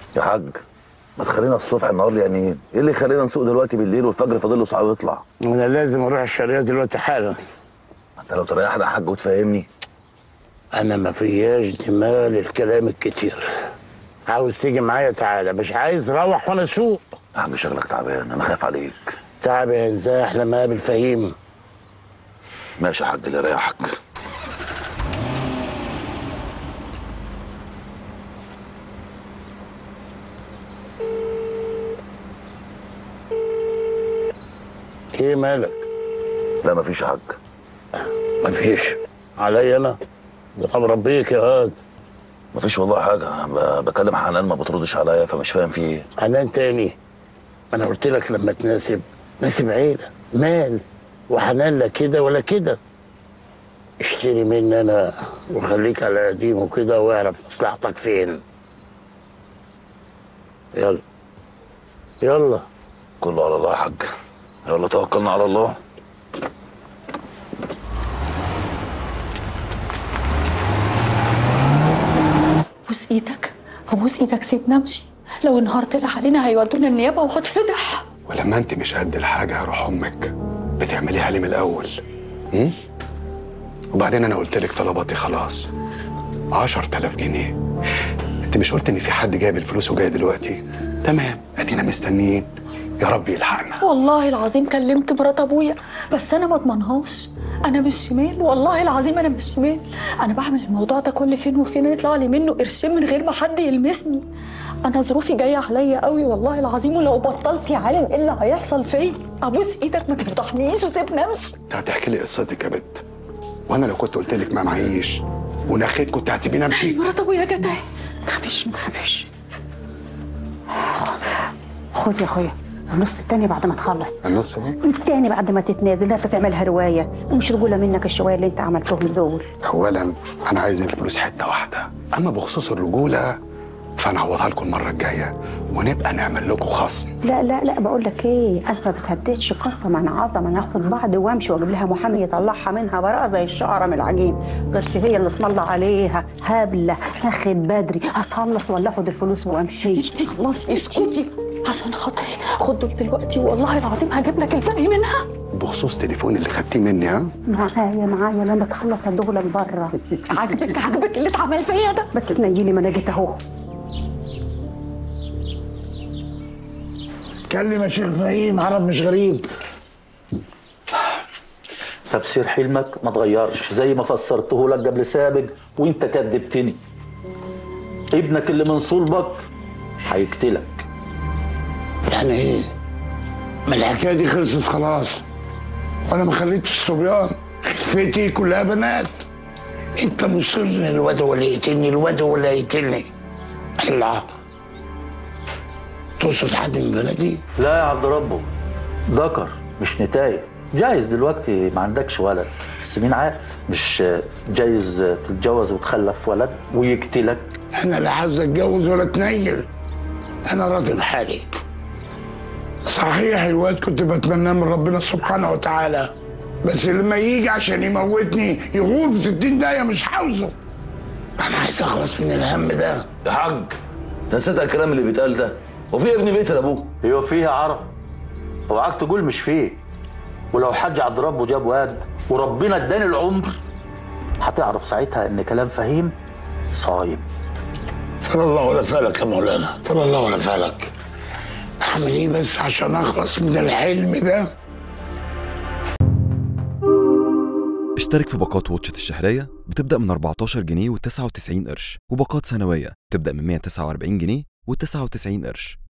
يا حاج ما تخلينا الصبح النهار يعني ايه اللي يخلينا نسوق دلوقتي بالليل والفجر فاضل له ساعه ويطلع انا لازم اروح الشرقيه دلوقتي حالا انت لو تريحنا يا حاج وتفهمني انا ما فياش دماغ للكلام الكتير عاوز تيجي معايا تعالى مش عايز روح وانا اسوق يا حاج شغلك تعبان انا خايف عليك تعب يا انزاح لما اقابل فهيم ماشي يا حاج اللي يريحك ايه مالك لا مفيش يا حاج مفيش عليا انا ده انا مربيك يا هاد مفيش والله حاجه ب- بكلم حنان ما بتردش عليا فمش فاهم في ايه حنان تاني ما انا قلت لك لما تناسب ناسب عيله مال وحنان لا كده ولا كده اشتري مني انا وخليك على قديمه كده واعرف مصلحتك فين يلا يلا كله على الله يا حاج يلا توكلنا على الله بوس ايدك ابوس ايدك سيبنا امشي لو النهار طلع علينا هيودونا النيابه وهتفضح ولما انت مش قد الحاجه هروح امك بتعمليها ليه من الاول م? وبعدين انا قلت لك طلباتي خلاص 10000 جنيه انت مش قلت ان في حد جايب الفلوس وجاي دلوقتي تمام ادينا مستنيين يا رب يلحقنا والله العظيم كلمت مرات ابويا بس انا ما اضمنهاش انا مش شمال والله العظيم انا مش شمال انا بعمل الموضوع ده كل فين وفين يطلع لي منه قرشين من غير ما حد يلمسني انا ظروفي جايه عليا قوي والله العظيم ولو بطلت يا عالم ايه اللي هيحصل فيا ابوس ايدك ما تفضحنيش وسيبني امشي انت هتحكي لي قصتك يا بت وانا لو كنت قلت لك ما معيش ونخيت كنت هتسيبيني امشي مرات ابويا جت اهي ما تخافيش ما تخافيش خد يا اخويا النص التاني بعد ما تخلص النص اهو التاني بعد ما تتنازل لا انت تعملها روايه ومش رجوله منك الشويه اللي انت عملتهم دول اولا انا عايز الفلوس حته واحده اما بخصوص الرجوله فانا هعوضها لكم المره الجايه ونبقى نعمل لكم خصم لا لا لا بقول لك ايه انا ما بتهددش قسما عظما انا اخد بعض وامشي واجيب لها محامي يطلعها منها براءه زي الشعره من العجين بس هي اللي اسم الله عليها هبله نخت بدري هتخلص ولا اخد الفلوس وامشي خلاص اسكتي عشان خاطري خد دول دلوقتي والله العظيم هجيب لك الباقي منها بخصوص تليفوني اللي خدتيه مني ها معايا معايا لما تخلص ادوغلك بره عاجبك عاجبك اللي اتعمل فيا ده بس تنيلي ما انا جيت اهو اتكلم يا شيخ فهيم عرب مش غريب تفسير حلمك ما تغيرش زي ما فسرته لك قبل سابق وانت كذبتني ابنك اللي من صلبك هيقتلك يعني ايه ما الحكايه دي خلصت خلاص وانا ما خليتش الصبيان خلفتي كلها بنات انت مصر ان الواد هو اللي يقتلني الواد هو اللي هيقتلني الله تقصد حد من بلدي لا يا عبد ربه ذكر مش نتاية جايز دلوقتي ما عندكش ولد بس مين عارف مش جايز تتجوز وتخلف ولد ويقتلك انا لا عايز اتجوز ولا اتنيل انا راضي بحالي صحيح الواد كنت بتمناه من ربنا سبحانه وتعالى بس لما يجي عشان يموتني يغور في ستين دقيقة مش عاوزه انا عايز اخلص من الهم ده يا حاج نسيت الكلام اللي بيتقال ده وفي ابن بيت لابوه هو فيها عرب اوعاك تقول مش فيه ولو حاج عبد ربه جاب واد وربنا اداني العمر هتعرف ساعتها ان كلام فهيم صايب فلا الله ولا فالك يا مولانا فلا الله ولا فالك اعمل ايه بس عشان اخلص من الحلم ده اشترك في باقات واتشت الشهرية بتبدأ من 14 جنيه و99 قرش وباقات سنوية بتبدأ من 149 جنيه و99 قرش